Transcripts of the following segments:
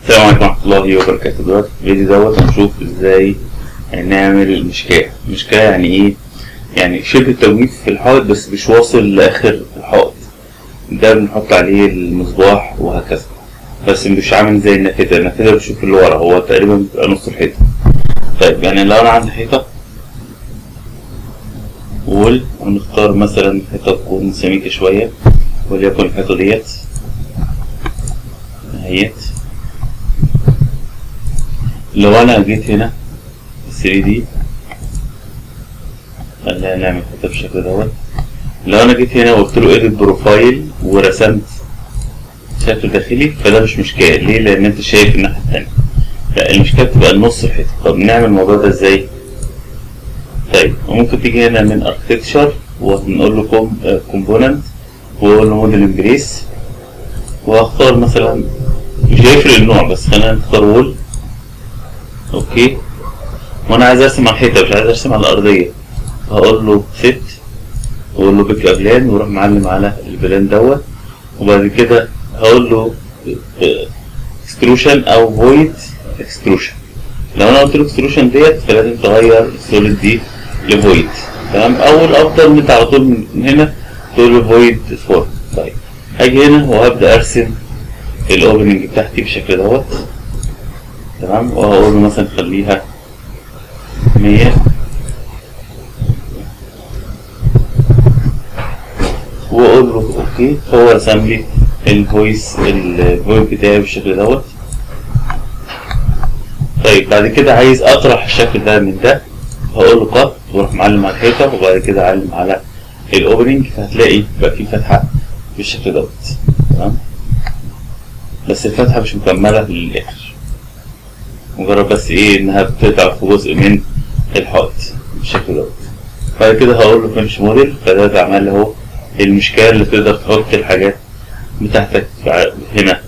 السلام عليكم ورحمة الله وبركاته دلوقتي في الفيديو دوت هنشوف ازاي نعمل مشكاة مشكاة يعني ايه يعني شبه تجويف في الحائط بس مش واصل لآخر الحائط ده بنحط عليه المصباح وهكذا بس مش عامل زي النافذة النافذة بشوف اللي ورا هو تقريبا بيبقى نص الحيطة طيب يعني لو أنا عندي حيطة وول هنختار مثلا حيطة تكون سميكة شوية وليكن الحيطة ديت اهيت لو انا جيت هنا 3 دي خلينا نعمل حتى بالشكل دوت لو انا جيت هنا وقلت له edit بروفايل ورسمت شكل داخلي فده مش مشكلة ليه؟ لأن أنت شايف الناحية التانية لا المشكلة بتبقى النص الحيطة طب نعمل الموضوع ده ازاي؟ طيب ممكن تيجي هنا من architecture ونقول له component واقول له موديل امبريس واختار مثلا مش هيفرق النوع بس خلينا نختار وول اوكي وانا عايز ارسم على الحيطه مش عايز ارسم على الارضيه هقول له ست واقول له بيك ابلان واروح معلم على البلان دوت وبعد كده هقول له اكستروشن او فويد اكستروشن لو انا قلت له اكستروشن ديت فلازم تغير السوليد دي لفويد تمام او الافضل ان انت على طول من هنا تقول له فويد فور طيب هاجي هنا وهبدا ارسم الاوبننج بتاعتي بالشكل دوت تمام وهقول له مثلا خليها مية واقول له اوكي هو رسم لي الفويس الفويس بتاعي بالشكل دوت طيب بعد كده عايز اطرح الشكل ده من ده هقول له قط واروح معلم على الحيطه وبعد كده اعلم على الاوبننج فهتلاقي بقى في فتحه بالشكل دوت تمام بس الفتحه مش مكمله للاخر مجرد بس ايه انها بتقطع في جزء من الحائط بالشكل دوت بعد كده هقول له فينش موديل فده بعمل له اهو المشكله اللي تقدر تحط الحاجات بتاعتك هنا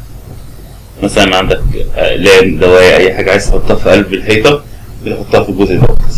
مثلا عندك اقلام دوايا اي حاجه عايز تحطها في قلب الحيطه بتحطها في الجزء دوت